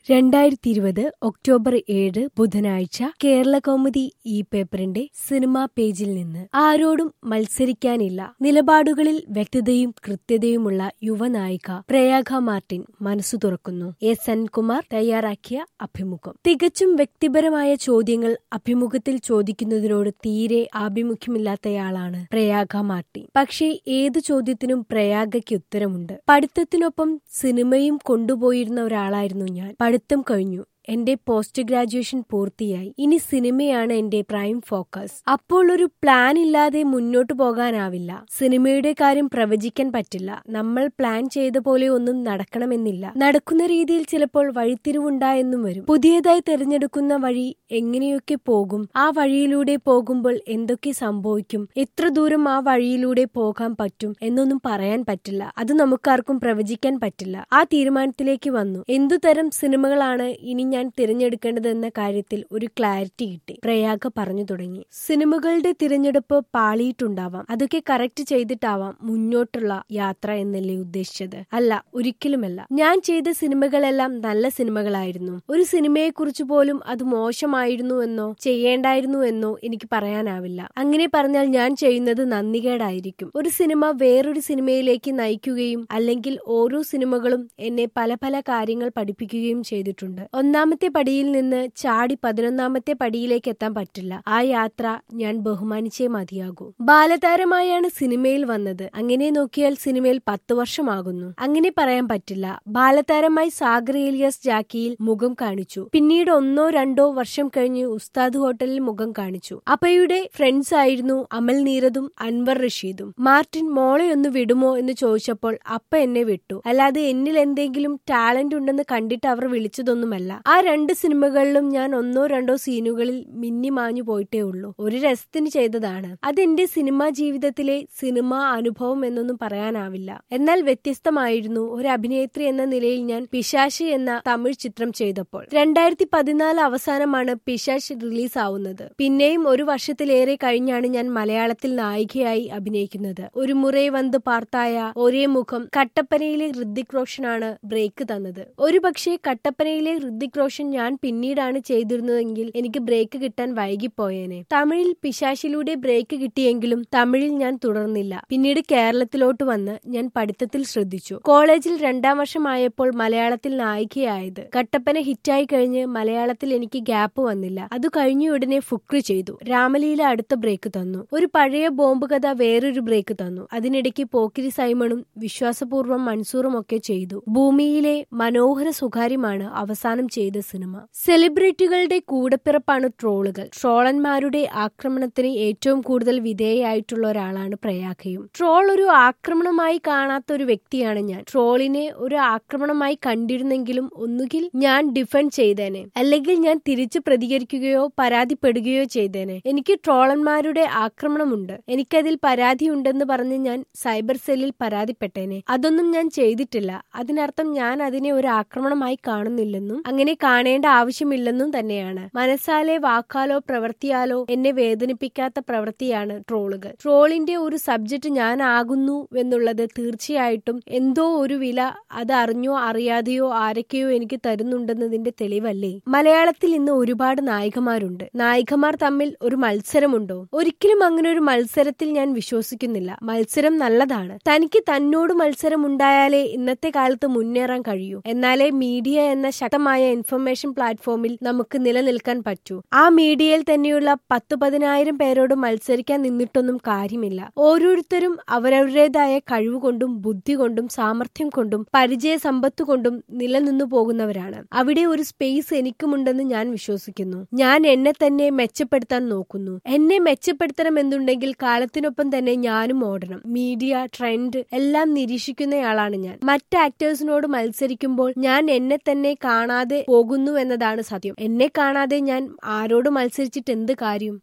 രണ്ടായിരത്തി ഇരുപത് ഒക്ടോബർ ഏഴ് ബുധനാഴ്ച കേരള കൗമുദി ഈ പേപ്പറിന്റെ സിനിമാ പേജിൽ നിന്ന് ആരോടും മത്സരിക്കാനില്ല നിലപാടുകളിൽ വ്യക്തതയും കൃത്യതയുമുള്ള യുവനായിക പ്രയാഗ മാർട്ടിൻ മനസ്സു തുറക്കുന്നു എ സൻകുമാർ തയ്യാറാക്കിയ അഭിമുഖം തികച്ചും വ്യക്തിപരമായ ചോദ്യങ്ങൾ അഭിമുഖത്തിൽ ചോദിക്കുന്നതിനോട് തീരെ ആഭിമുഖ്യമില്ലാത്തയാളാണ് പ്രയാഗ മാർട്ടിൻ പക്ഷേ ഏതു ചോദ്യത്തിനും പ്രയാഗയ്ക്ക് ഉത്തരമുണ്ട് പഠിത്തത്തിനൊപ്പം സിനിമയും കൊണ്ടുപോയിരുന്ന ഒരാളായിരുന്നു ഞാൻ പഠിത്തം കഴിഞ്ഞു എന്റെ പോസ്റ്റ് ഗ്രാജുവേഷൻ പൂർത്തിയായി ഇനി സിനിമയാണ് എന്റെ പ്രൈം ഫോക്കസ് അപ്പോൾ ഒരു പ്ലാൻ ഇല്ലാതെ മുന്നോട്ടു പോകാനാവില്ല സിനിമയുടെ കാര്യം പ്രവചിക്കാൻ പറ്റില്ല നമ്മൾ പ്ലാൻ ചെയ്ത പോലെ ഒന്നും നടക്കണമെന്നില്ല നടക്കുന്ന രീതിയിൽ ചിലപ്പോൾ വഴിത്തിരിവുണ്ടായെന്നും വരും പുതിയതായി തിരഞ്ഞെടുക്കുന്ന വഴി എങ്ങനെയൊക്കെ പോകും ആ വഴിയിലൂടെ പോകുമ്പോൾ എന്തൊക്കെ സംഭവിക്കും എത്ര ദൂരം ആ വഴിയിലൂടെ പോകാൻ പറ്റും എന്നൊന്നും പറയാൻ പറ്റില്ല അത് നമുക്കാർക്കും പ്രവചിക്കാൻ പറ്റില്ല ആ തീരുമാനത്തിലേക്ക് വന്നു എന്തുതരം സിനിമകളാണ് ഇനി ഞാൻ തിരഞ്ഞെടുക്കേണ്ടതെന്ന കാര്യത്തിൽ ഒരു ക്ലാരിറ്റി കിട്ടി പ്രയാഗ പറഞ്ഞു തുടങ്ങി സിനിമകളുടെ തിരഞ്ഞെടുപ്പ് പാളിയിട്ടുണ്ടാവാം അതൊക്കെ കറക്റ്റ് ചെയ്തിട്ടാവാം മുന്നോട്ടുള്ള യാത്ര എന്നല്ലേ ഉദ്ദേശിച്ചത് അല്ല ഒരിക്കലുമല്ല ഞാൻ ചെയ്ത സിനിമകളെല്ലാം നല്ല സിനിമകളായിരുന്നു ഒരു സിനിമയെക്കുറിച്ച് പോലും അത് മോശമായിരുന്നു എന്നോ ചെയ്യേണ്ടായിരുന്നു എന്നോ എനിക്ക് പറയാനാവില്ല അങ്ങനെ പറഞ്ഞാൽ ഞാൻ ചെയ്യുന്നത് നന്ദികേടായിരിക്കും ഒരു സിനിമ വേറൊരു സിനിമയിലേക്ക് നയിക്കുകയും അല്ലെങ്കിൽ ഓരോ സിനിമകളും എന്നെ പല പല കാര്യങ്ങൾ പഠിപ്പിക്കുകയും ചെയ്തിട്ടുണ്ട് ഒന്നാമത്തെ പടിയിൽ നിന്ന് ചാടി പതിനൊന്നാമത്തെ പടിയിലേക്ക് എത്താൻ പറ്റില്ല ആ യാത്ര ഞാൻ ബഹുമാനിച്ചേ മതിയാകൂ ബാലതാരമായാണ് സിനിമയിൽ വന്നത് അങ്ങനെ നോക്കിയാൽ സിനിമയിൽ പത്ത് വർഷമാകുന്നു അങ്ങനെ പറയാൻ പറ്റില്ല ബാലതാരമായി സാഗർ ഏലിയാസ് ജാക്കിയിൽ മുഖം കാണിച്ചു പിന്നീട് ഒന്നോ രണ്ടോ വർഷം കഴിഞ്ഞ് ഉസ്താദ് ഹോട്ടലിൽ മുഖം കാണിച്ചു അപ്പയുടെ ഫ്രണ്ട്സ് ആയിരുന്നു അമൽ നീരദും അൻവർ റഷീദും മാർട്ടിൻ മോളെ ഒന്ന് വിടുമോ എന്ന് ചോദിച്ചപ്പോൾ അപ്പ എന്നെ വിട്ടു അല്ലാതെ എന്നിൽ എന്തെങ്കിലും ടാലന്റ് ഉണ്ടെന്ന് കണ്ടിട്ട് അവർ വിളിച്ചതൊന്നുമല്ല ആ രണ്ട് സിനിമകളിലും ഞാൻ ഒന്നോ രണ്ടോ സീനുകളിൽ മിന്നിമാഞ്ഞു പോയിട്ടേ ഉള്ളൂ ഒരു രസത്തിന് ചെയ്തതാണ് അതെന്റെ സിനിമാ ജീവിതത്തിലെ സിനിമാ അനുഭവം എന്നൊന്നും പറയാനാവില്ല എന്നാൽ വ്യത്യസ്തമായിരുന്നു ഒരു അഭിനേത്രി എന്ന നിലയിൽ ഞാൻ പിശാശ് എന്ന തമിഴ് ചിത്രം ചെയ്തപ്പോൾ രണ്ടായിരത്തി പതിനാല് അവസാനമാണ് പിശാശ് റിലീസ് ആവുന്നത് പിന്നെയും ഒരു വർഷത്തിലേറെ കഴിഞ്ഞാണ് ഞാൻ മലയാളത്തിൽ നായികയായി അഭിനയിക്കുന്നത് ഒരു മുറേ വന്ന് പാർത്തായ ഒരേ മുഖം കട്ടപ്പനയിലെ ഹൃദിക് റോഷനാണ് ബ്രേക്ക് തന്നത് ഒരു പക്ഷേ കട്ടപ്പനയിലെ ഹൃദിക് റോഷൻ ഞാൻ പിന്നീടാണ് ചെയ്തിരുന്നതെങ്കിൽ എനിക്ക് ബ്രേക്ക് കിട്ടാൻ വൈകിപ്പോയേനെ തമിഴിൽ പിശാശിലൂടെ ബ്രേക്ക് കിട്ടിയെങ്കിലും തമിഴിൽ ഞാൻ തുടർന്നില്ല പിന്നീട് കേരളത്തിലോട്ട് വന്ന് ഞാൻ പഠിത്തത്തിൽ ശ്രദ്ധിച്ചു കോളേജിൽ രണ്ടാം വർഷമായപ്പോൾ മലയാളത്തിൽ നായികയായത് കട്ടപ്പന ഹിറ്റായി കഴിഞ്ഞ് മലയാളത്തിൽ എനിക്ക് ഗ്യാപ്പ് വന്നില്ല അത് കഴിഞ്ഞ ഉടനെ ഫുക്രി ചെയ്തു രാമലീല അടുത്ത ബ്രേക്ക് തന്നു ഒരു പഴയ ബോംബ് കഥ വേറൊരു ബ്രേക്ക് തന്നു അതിനിടയ്ക്ക് പോക്കിരി സൈമണും വിശ്വാസപൂർവ്വം മൻസൂറും ഒക്കെ ചെയ്തു ഭൂമിയിലെ മനോഹര സുഖാര്യമാണ് അവസാനം ചെയ്ത സിനിമ സെലിബ്രിറ്റികളുടെ കൂടപ്പിറപ്പാണ് ട്രോളുകൾ ട്രോളന്മാരുടെ ആക്രമണത്തിന് ഏറ്റവും കൂടുതൽ വിധേയായിട്ടുള്ള ഒരാളാണ് പ്രയാഗയും ട്രോൾ ഒരു ആക്രമണമായി കാണാത്ത ഒരു വ്യക്തിയാണ് ഞാൻ ട്രോളിനെ ഒരു ആക്രമണമായി കണ്ടിരുന്നെങ്കിലും ഒന്നുകിൽ ഞാൻ ഡിഫെൻഡ് ചെയ്തേനെ അല്ലെങ്കിൽ ഞാൻ തിരിച്ചു പ്രതികരിക്കുകയോ പരാതിപ്പെടുകയോ ചെയ്തേനെ എനിക്ക് ട്രോളന്മാരുടെ ആക്രമണമുണ്ട് എനിക്കതിൽ പരാതിയുണ്ടെന്ന് പറഞ്ഞ് ഞാൻ സൈബർ സെല്ലിൽ പരാതിപ്പെട്ടേനെ അതൊന്നും ഞാൻ ചെയ്തിട്ടില്ല അതിനർത്ഥം ഞാൻ അതിനെ ഒരു ആക്രമണമായി കാണുന്നില്ലെന്നും അങ്ങനെ കാണേണ്ട ആവശ്യമില്ലെന്നും തന്നെയാണ് മനസ്സാലെ വാക്കാലോ പ്രവൃത്തിയാലോ എന്നെ വേദനിപ്പിക്കാത്ത പ്രവൃത്തിയാണ് ട്രോളുകൾ ട്രോളിന്റെ ഒരു സബ്ജക്ട് ഞാൻ ആകുന്നു എന്നുള്ളത് തീർച്ചയായിട്ടും എന്തോ ഒരു വില അത് അറിഞ്ഞോ അറിയാതെയോ ആരൊക്കെയോ എനിക്ക് തരുന്നുണ്ടെന്നതിന്റെ തെളിവല്ലേ മലയാളത്തിൽ ഇന്ന് ഒരുപാട് നായികമാരുണ്ട് നായികമാർ തമ്മിൽ ഒരു മത്സരമുണ്ടോ ഒരിക്കലും അങ്ങനെ ഒരു മത്സരത്തിൽ ഞാൻ വിശ്വസിക്കുന്നില്ല മത്സരം നല്ലതാണ് തനിക്ക് തന്നോട് മത്സരം ഉണ്ടായാലേ ഇന്നത്തെ കാലത്ത് മുന്നേറാൻ കഴിയൂ എന്നാലേ മീഡിയ എന്ന ശക്തമായ ഇൻഫർമേഷൻ പ്ലാറ്റ്ഫോമിൽ നമുക്ക് നിലനിൽക്കാൻ പറ്റൂ ആ മീഡിയയിൽ തന്നെയുള്ള പത്ത് പതിനായിരം പേരോട് മത്സരിക്കാൻ നിന്നിട്ടൊന്നും കാര്യമില്ല ഓരോരുത്തരും അവരവരുടേതായ കഴിവുകൊണ്ടും ബുദ്ധി കൊണ്ടും സാമർഥ്യം കൊണ്ടും പരിചയ സമ്പത്ത് കൊണ്ടും നിലനിന്നു പോകുന്നവരാണ് അവിടെ ഒരു സ്പേസ് എനിക്കുമുണ്ടെന്ന് ഞാൻ വിശ്വസിക്കുന്നു ഞാൻ എന്നെ തന്നെ മെച്ചപ്പെടുത്താൻ നോക്കുന്നു എന്നെ മെച്ചപ്പെടുത്തണമെന്നുണ്ടെങ്കിൽ കാലത്തിനൊപ്പം തന്നെ ഞാനും ഓടണം മീഡിയ ട്രെൻഡ് എല്ലാം നിരീക്ഷിക്കുന്നയാളാണ് ഞാൻ മറ്റ് ആക്ടേഴ്സിനോട് മത്സരിക്കുമ്പോൾ ഞാൻ എന്നെ തന്നെ കാണാതെ പോകുന്നു എന്നതാണ് സത്യം എന്നെ കാണാതെ ഞാൻ ആരോട് മത്സരിച്ചിട്ട് എന്ത് കാര്യം